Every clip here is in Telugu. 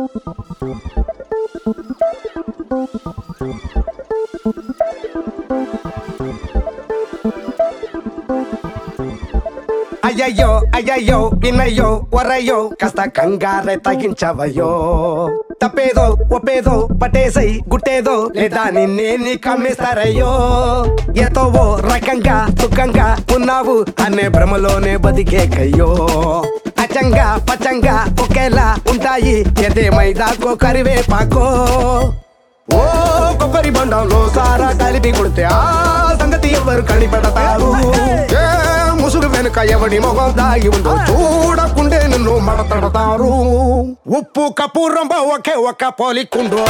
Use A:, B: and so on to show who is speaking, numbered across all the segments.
A: అయ్యయ్యో అయ్యయ్యో వినయ్యో వరయ్యో కాస్త కంగారే తగ్గించవయ్యో తప్పేదో ఒప్పేదో పట్టేసై గుట్టేదో లేదా నిన్నే నీ కమ్మేస్తారయ్యో ఏతో ఓ రకంగా సుఖంగా ఉన్నావు అనే భ్రమలోనే బతికేకయ్యో అచ్చంగా పచ్చంగా ఒకేలా ఉంటాయి ఎదేమైదాకో కరివేపాకో ఓ కొబ్బరి బండంలో సారా కలిపి కొడితే ఆ సంగతి ఎవరు కనిపెడతారు ఏ ముసుగు వెనుక ఎవడి మొహం దాగి ఉందో చూడకుండే నిన్ను మడతడతారు ఉప్పు కపూరం ఒకే ఒక్క పోలికుండు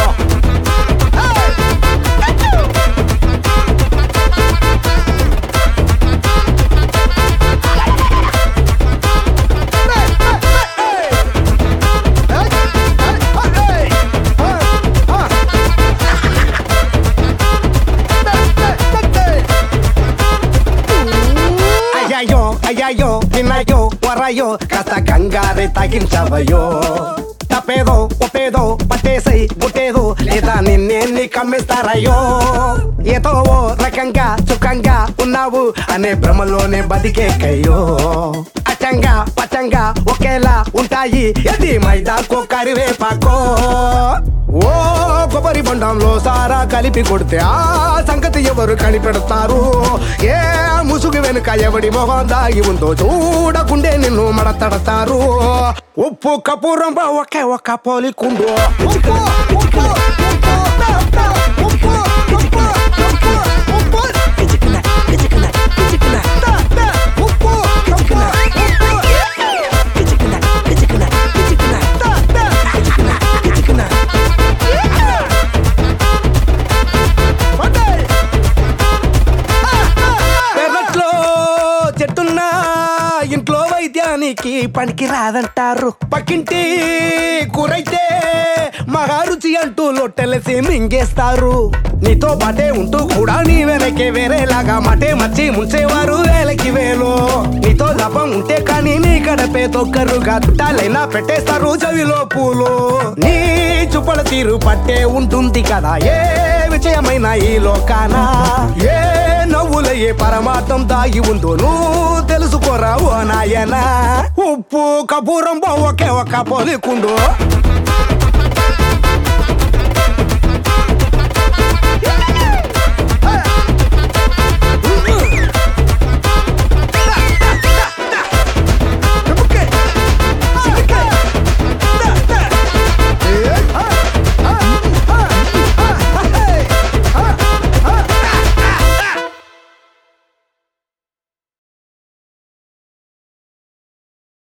A: అయ్యయ్యో అయ్యయ్యో విన్నాయో వరాయో కాస్త కంగారే తగ్గించవయ్యో తప్పేదో ఒప్పేదో పట్టేసై గుట్టేదో లేదా నిన్నే నీ కమ్మిస్తారయ్యో ఏదో ఓ రకంగా సుఖంగా ఉన్నావు అనే భ్రమలోనే బతికేకయ్యో అచ్చంగా పచ్చంగా ఒకేలా ఉంటాయి ఎది మైదాకో కరివేపాకో ఓ కొబ్బరి బొండంలో సారా కలిపి కొడితే ఆ సంగతి ఎవరు కనిపెడతారు ఏ ముసుగు వెనుక ఎవడి మొహం దాగి ఉందో చూడకుండే నిన్ను మడతడతారు ఉప్పు కపూరం ఒకే ఒక్క పోలికుండు పెరట్లో చెట్టున్నా ఇంట్లో వైద్యానికి పనికి రాదంటారు పక్కింటి కూరైతే మహారుచి అంటూ లొట్టెలసి మింగేస్తారు నీతో పాటే ఉంటూ కూడా నీ వెనకే వేరేలాగా మాటే మచ్చి ముంచేవారు వేలకి వేలు నీతో లభం ఉంటే కానీ నీ గడపే తొక్కరుగా చుట్టాలైనా పెట్టేస్తారు చెవిలో పూలు నీ చుప్పల తీరు పట్టే ఉంటుంది కదా ఏ విజయమైన ఈ లోకాన ఏ నవ్వుల ఏ పరమార్థం దాగి ఉందో నువ్వు తెలుసుకోరా ఓ నాయనా ఉప్పు కపూరం ఒకే ఒక్క పోలికుండు